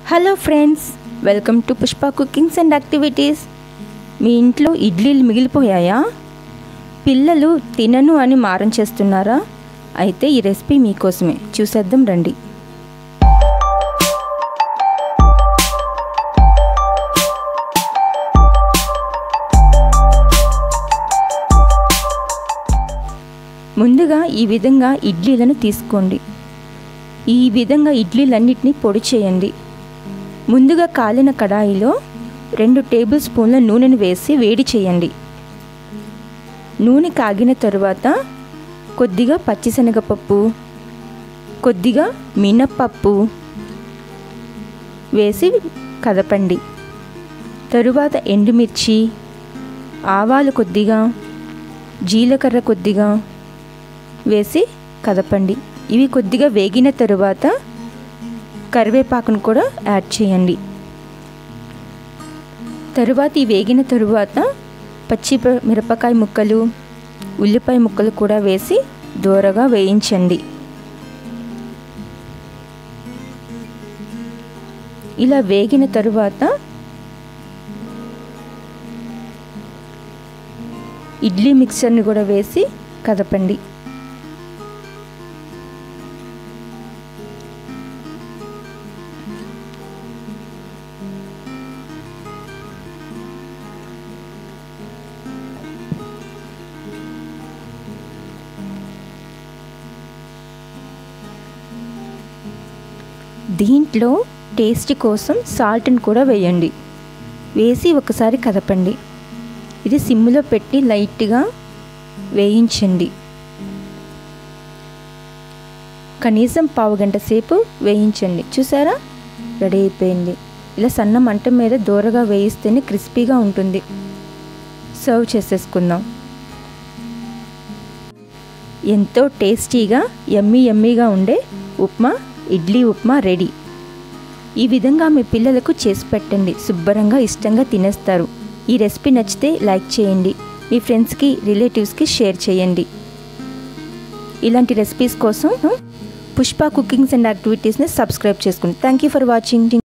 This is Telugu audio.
hello friends welcome to Pushpa cookings and activities మీ ఇంట్లో ఇడ్లీలు మిగిలిపోయాయా పిల్లలు తినను అని మారం చేస్తున్నారా అయితే ఈ రెసిపీ మీకోసమే చూసేద్దాం రండి ముందుగా ఈ విధంగా ఇడ్లీలను తీసుకోండి ఈ విధంగా ఇడ్లీలన్నిటినీ పొడి చేయండి ముందుగా కాలిన కడాయిలో రెండు టేబుల్ స్పూన్ల నూనెను వేసి వేడి చేయండి నూనె కాగిన తరువాత కొద్దిగా పచ్చిశనగపప్పు కొద్దిగా మినప్పప్పు వేసి కదపండి తరువాత ఎండుమిర్చి ఆవాలు కొద్దిగా జీలకర్ర కొద్దిగా వేసి కదపండి ఇవి కొద్దిగా వేగిన తరువాత కరివేపాకును కూడా యాడ్ చేయండి తరువాత ఈ వేగిన తరువాత పచ్చి మిరపకాయ ముక్కలు ఉల్లిపాయ ముక్కలు కూడా వేసి దూరగా వేయించండి ఇలా వేగిన తరువాత ఇడ్లీ మిక్సర్ని కూడా వేసి కదపండి దీంట్లో టేస్ట్ కోసం సాల్ట్ని కూడా వేయండి వేసి ఒకసారి కదపండి ఇది సిమ్లో పెట్టి లైట్గా వేయించండి కనీసం పావు గంట సేపు వేయించండి చూసారా రెడీ అయిపోయింది ఇలా సన్న మంట మీద దూరగా వేయిస్తేనే క్రిస్పీగా ఉంటుంది సర్వ్ చేసేసుకుందాం ఎంతో టేస్టీగా ఎమ్మీ ఎమ్మీగా ఉండే ఉప్మా ఇడ్లీ ఉప్మా రెడీ ఈ విధంగా మీ పిల్లలకు చేసి పెట్టండి శుభ్రంగా ఇష్టంగా తినేస్తారు ఈ రెసిపీ నచ్చితే లైక్ చేయండి మీ ఫ్రెండ్స్కి రిలేటివ్స్కి షేర్ చేయండి ఇలాంటి రెసిపీస్ కోసం పుష్ప కుకింగ్స్ అండ్ యాక్టివిటీస్ని సబ్స్క్రైబ్ చేసుకోండి థ్యాంక్ యూ ఫర్ వాచింగ్